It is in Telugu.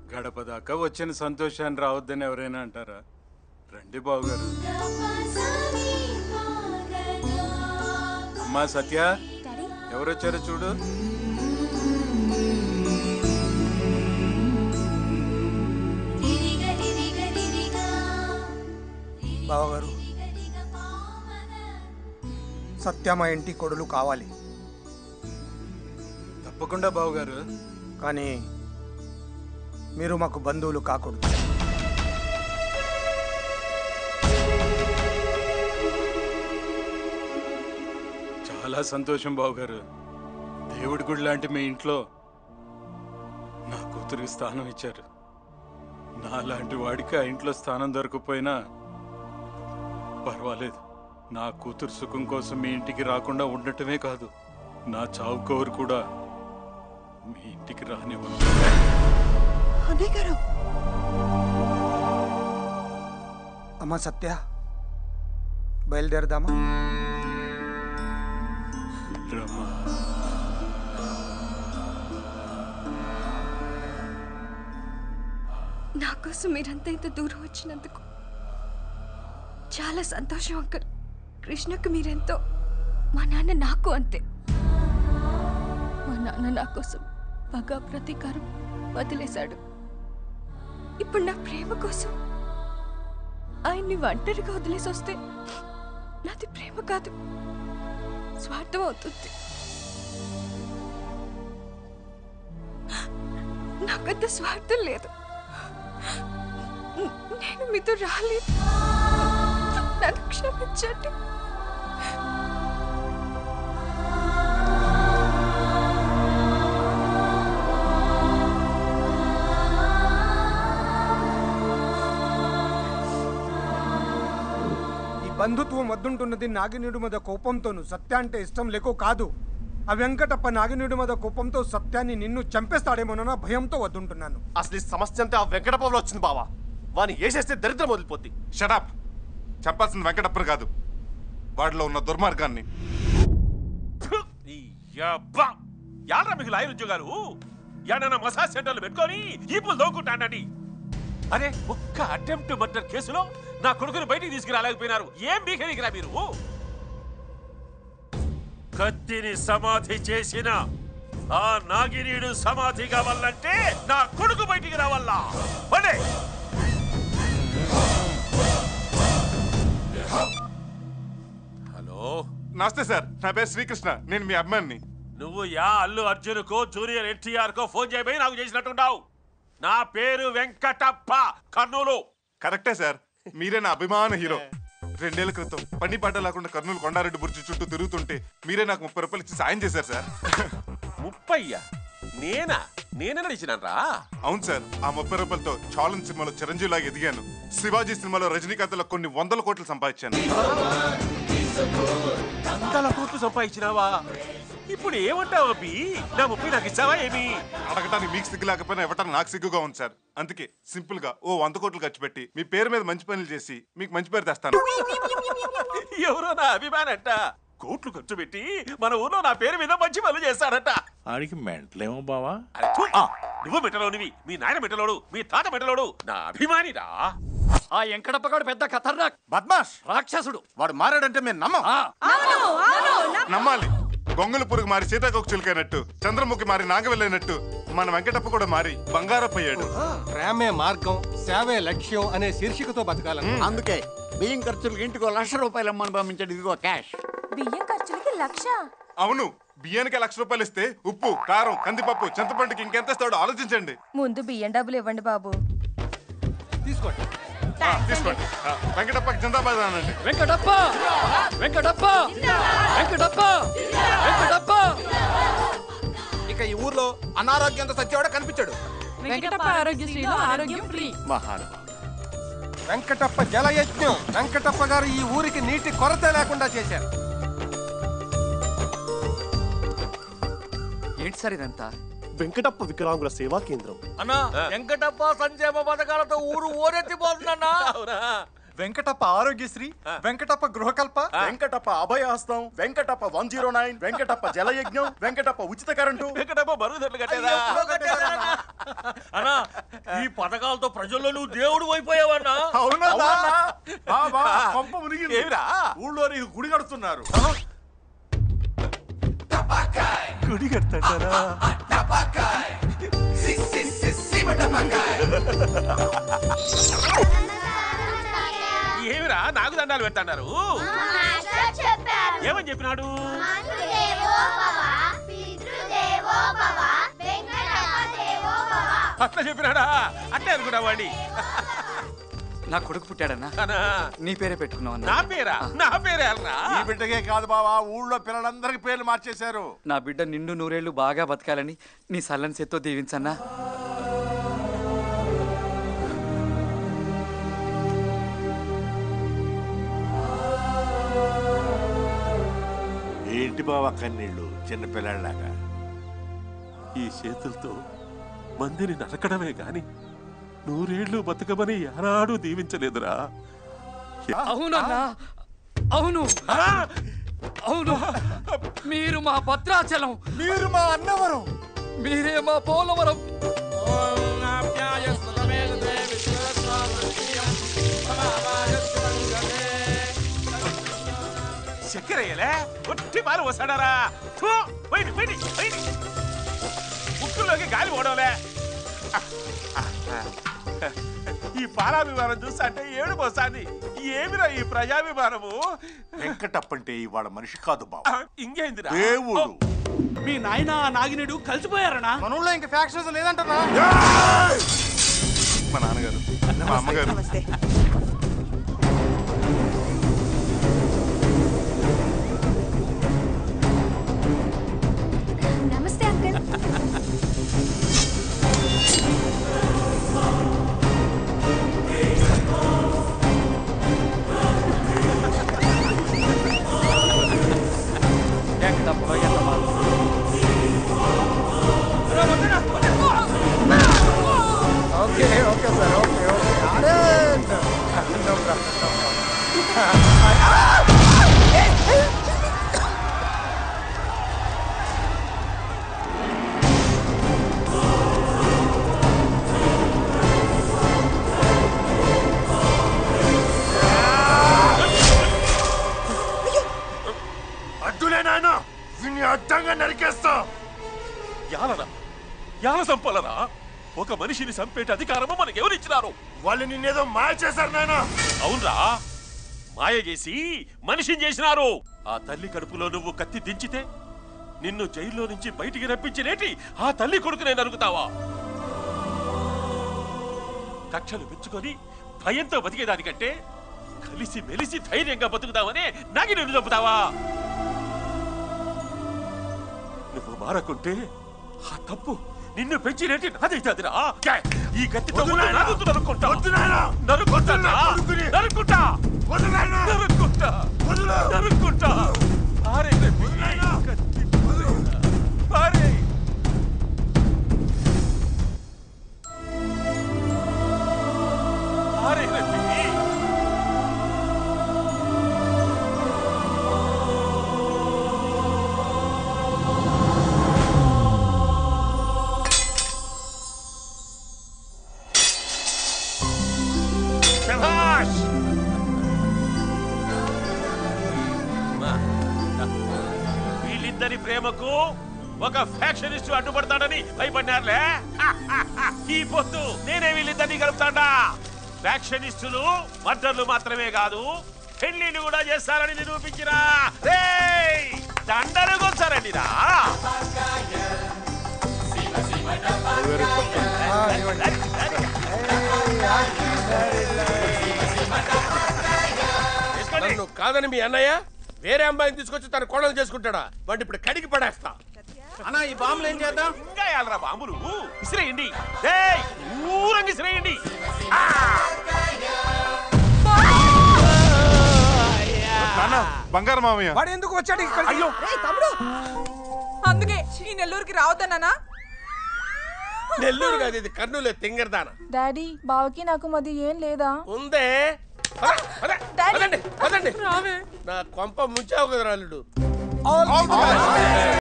గడప దాకా వచ్చిన సంతోషాన్ని రావద్దని ఎవరైనా అంటారా రండి బావగారు అమ్మా సత్య డాడీ ఎవరొచ్చారో చూడు బావగారు సత్య మా ఇంటి కొడులు కావాలి తప్పకుండా బావగారు కానీ మీరు మాకు బంధువులు కాకూడదు చాలా సంతోషం బావగారు దేవుడి గుడి లాంటి మీ ఇంట్లో నా కూతురికి స్థానం ఇచ్చారు నా లాంటి వాడికి ఆ ఇంట్లో స్థానం దొరకపోయినా పర్వాలేదు నా కూతురు సుఖం కోసం మీ ఇంటికి రాకుండా ఉండటమే కాదు నా చావు కోరు కూడా మీ ఇంటికి రానివ్వను అన్నయ్య గారు అమ్మ సత్య బయలుదేరదామా రమ్మా నా కోసం మీరంతా ఇంత దూరం వచ్చినందుకు చాలా సంతోషం అంకల్ కృష్ణకు మీరెంతో మా నాన్న నాకు అంతే మా నాన్న నా కోసం పగ ప్రతీకారం వదిలేశాడు ఇప్పుడు నా ప్రేమ కోసం ఆయన్ని ఒంటరిగా వదిలేసి వస్తే నాది ప్రేమ కాదు స్వార్థం అవుతుంది నాకంత స్వార్థం లేదు నేను మీతో రాలేదు నన్ను క్షమించండి ఈ బంధుత్వం వద్దుంటున్నది నాగినీడు మీద కోపంతోను సత్య అంటే ఇష్టం లేకో కాదు ఆ వెంకటప్ప నాగినీడు మీద కోపంతో సత్యాన్ని నిన్ను చంపేస్తాడేమోనన్న భయంతో వద్దుంటున్నాను అసలు ఈ సమస్య అంతా ఆ వెంకటపంలో వచ్చింది బావా వాని వేసేస్తే దరిద్రం వదిలిపోద్ది షటప్ చంపాల్సింది వెంకటప్పని కాదు వాడిలో ఉన్న దుర్మార్గాన్ని యాడ్రా మీకు లాయర్ ఉద్యోగాలు యాడన్నా మసాజ్ సెంటర్లు పెట్టుకొని ఈపులు దోకుంటానండి అరే ఒక్క అటెంప్ట్ మర్డర్ కేసులో నా కొడుకుని బయటికి తీసుకురాలేకపోయినారు ఏం బీకరికిరా మీరు కత్తిని సమాధి చేసిన ఆ నాగినీడు సమాధి కావాలంటే నా కొడుకు బయటికి రావాలా పడే హలో నమస్తే సార్ నా పేరు శ్రీకృష్ణ నేను మీ అమ్మాయిని నువ్వు యా అల్లు అర్జున్కో జూనియర్ ఎన్టీఆర్ కో ఫోన్ చేయబోయి నాకు చేసినట్టున్నావు నా పేరు వెంకటప్ప కర్నూలు కరెక్టే సార్ మీరే నా అభిమాన హీరో రెండేళ్ల క్రితం పని పాట లేకుండా కర్నూలు కొండారెడ్డి బుర్జి చుట్టూ తిరుగుతుంటే మీరే నాకు ముప్పై రూపాయలు ఇచ్చి సాయం చేశారు సార్ ముప్పయ్యా నేనా నేనే నడిచినారా అవును సార్ ఆ ముప్పై రూపాయలతో చాలన్ సినిమాలో చిరంజీవి లాగా ఎదిగాను శివాజీ సినిమాలో రజనీకాంత్లో కొన్ని వందల కోట్లు సంపాదించాను వందల కోట్లు సంపాదించినావా ఇప్పుడు ఏమంటావు అబ్బి నా ముప్పై నాకు ఇచ్చావా ఏమి అడగటానికి మీకు సిగ్గు లేకపోయినా ఇవ్వటానికి నాకు సిగ్గుగా ఉంది సార్ అందుకే సింపుల్ గా ఓ వంద కోట్లు ఖర్చు పెట్టి మీ పేరు మీద మంచి పనులు చేసి మీకు మంచి పేరు తెస్తాను ఎవరో నా అభిమానంట కోట్లు ఖర్చు పెట్టి మన ఊర్లో నా పేరు మీద మంచి పనులు చేస్తాడట ఆడికి మెంటలేమో బావా అరే, థు, నువ్వు మెట్టలోనివి మీ నాయన మెట్టలోడు మీ తాత మెట్టలోడు నా అభిమానిరా ఆ వెంకటప్పగాడు పెద్ద ఖతర్నాక్ బద్మాష్ రాక్షసుడు వాడు మారాడంటే మేము నమ్మం నమ్మాలి గొంగళ పురుగు మారి సీతాకోక చిలుకైనట్టు చంద్రముఖి మారి నాగవెళ్ళైనట్టు మన వెంకటప్ప కూడా మారి బంగారప్పయ్యాడు ప్రేమే మార్గం సేవే లక్ష్యం అనే శీర్షికతో బతకాలని అందుకే బియ్యం ఖర్చులకు ఇంటికో లక్ష రూపాయలు అమ్మని పంపించండి ఇదిగో క్యాష్ బియ్యం ఖర్చులకి లక్ష అవును బియ్యానికి లక్ష రూపాయలు ఇస్తే ఉప్పు కారం కందిపప్పు చింతపండుకి ఇంకెంత ఇస్తాడో ఆలోచించండి ముందు బియ్యం డబ్బులు ఇవ్వండి బాబు తీసుకోండి ఆ, తీసుకోండి ఆ, వెంకటప్పకి జిందాబాద్ అనండి వెంకటప్ప వెంకటప్ప వెంకటప్ప వెంకటప్ప ఇక ఈ ఊర్లో అనారోగ్యంతో సచ్చేవాడు కనిపించాడు వెంకటప్ప ఆరోగ్యశ్రీలో ఆరోగ్యం ఫ్రీ మహానుభావుడు వెంకటప్ప జలయజ్ఞం వెంకటప్ప గారు ఈ ఊరికి నీటి కొరత లేకుండా చేశారు ఏంటి సార్ ఇదంతా వెంకటప్ప వికలాంగుల సేవా కేంద్రం అన్నా వెంకటప్ప సంక్షేమ పథకాలతో ఊరు ఓరెత్తిపోతుందన్నా అవునా Venkatappa Aarogyasri Venkatappa Gruhakalpa Venkatappa Abhayahastam Venkatappa one zero nine Venkatappa Jalayagnam Venkatappa ఉచిత కరెంటు వెంకటప్ప బరువు దొడ్లు కట్టేదా అన్నా ఈ పథకాలతో ప్రజల్లో నువ్వు దేవుడు అయిపోయావన్నా అవునా అవునా? బాబా పంప మునిగింది ఏమిరా? ఊళ్ళో నీకు గుడి కడుతున్నారు గుడి కడతారా ఏమిరా నాకు దండాలు పెడతాన్నారు ఏమని చెప్పినాడు అట్లా చెప్పినాడా అట్లే అనుకున్నా వాడి నా కొడుకు పుట్టాడన్నా అనా, నీ పేరే పెట్టుకున్నావు నా పేరా నా పేరే అల్రా ఈ బిడ్డకే కాదు బావా ఊళ్ళో పిల్లలందరికి పేర్లు మార్చేశారు నా బిడ్డ నిండు నూరేళ్లు బాగా బతకాలని నీ సల్లని చేత్తో దీవించన్నా ఏంటి బావా కన్నీళ్ళు చిన్న పిల్లలాగా ఈ చేతులతో మందిని నరకడమే గాని నూరేళ్లు బతకమని ఏనాడు దీవించలేదురా అవునన్నా అవును అవును మీరు మా భద్రాచలం మీరు మా అన్నవరం మీరే మా పోలవరం చక్కెరయ్యలే ఒట్టి మారు వస్తాడారా ఫు, పోయింది పోయింది పోయింది ముక్కుల్లోకి గాలి పోవడంలే ఈ పాలాభిమానం చూస్తా అంటే ఏడు పోసాంది ఏమిరా ఈ ప్రజాభిమానము వెంకటప్పంటే ఇవాళ మనిషి కాదు ఆ, బావా ఇంకేందిరా దేవుడు మీ నాయన నాగినేడు కలిసిపోయారనా మన ఊళ్ళో ఇంకా ఫ్యాక్షన్స్ లేదంటారా మా నాన్నగారు మా అమ్మగారు నమస్తే నమస్తే uncle Venkatappa Venkatappa. Okay okay sir okay okay అరే నో ప్రాబ్లం అడ్డులే నాయన వీన్ని అడ్డంగా నరికేస్తా యాలరా యాల సంపలరా ఒక మనిషిని చంపేట అధికారము మనకు ఎవరిచ్చినారు వాళ్ళు నిన్నేదో మాయ చేశారు నాయన అవునరా మాయ చేసి మనిషిని చేసినారు ఆ తల్లి కడుపులో నువ్వు కత్తి దించితే నిన్ను జైల్లో నుంచి బయటికి రప్పించినేటి ఆ తల్లి కొడుకునే నరుకుతావా కక్షలు పెంచుకొని భయంతో బతికేదానికంటే కలిసి మెలిసి ధైర్యంగా బతుకుదామనే నాగి నిన్ను చంపుతావా నువ్వు మారకుంటే ఆ తప్పు నిన్ను పెంచినేటి నాదైతాదిరా ఈ కత్తితో వద్దు నాయనా. నరుకుతూ నరుక్కుంటా వద్దు నాయనా. నరుక్కుంటా వద్దు నా కొడుకుని. నరుక్కుంటా వద్దు నాయనా. నరుక్కుంటా వదిలు. నరుక్కుంటా పారే కత్తి పారే పారే రవి శభాష్ వీళ్ళిద్దరి ప్రేమకు ఒక ఫ్యాక్షనిస్ట్ అడ్డుపడతాడని భయపడినారులే ఈ పొత్తు నేనే వీళ్ళిద్దరిని కలుపుతాడా ఫ్యాక్షనిస్టులు మర్డర్లు మాత్రమే కాదు పెళ్లిళ్ళు కూడా చేస్తారని నిరూపించిరా రేయ్! దండలు కొచ్చారండి రా తీసుకోండి. నన్ను కాదని మీ అన్నయ్య వేరే అమ్మాయిని తీసుకొచ్చి తన కోడలు చేసుకుంటాడా వాడిని ఇప్పుడు కడిగి పడేస్తా అన్న ఈ బాంబులు ఏం చేద్దాం ఇంకా వేయాలరా బాంబులు విసిరేయండి రేయ్! ఊరంగి విసిరేయండి నాన్న బంగారు మామయ్య వాడు ఎందుకు వచ్చాడు ఇక్కడ అయ్యో రేయ్ తమ్ముడు అందుకే ఈ నెల్లూరుకి రావద్దన్నానా నెల్లూరు కాదు ఇది కర్నూలు తింగరదాన డాడీ బావకి నాకు మధ్య ఏం లేదా ఉందే పద, పద, డాడీ. పదండి పదండి రావే నా కొంప ముంచావు కదా రాలుడు ఆల్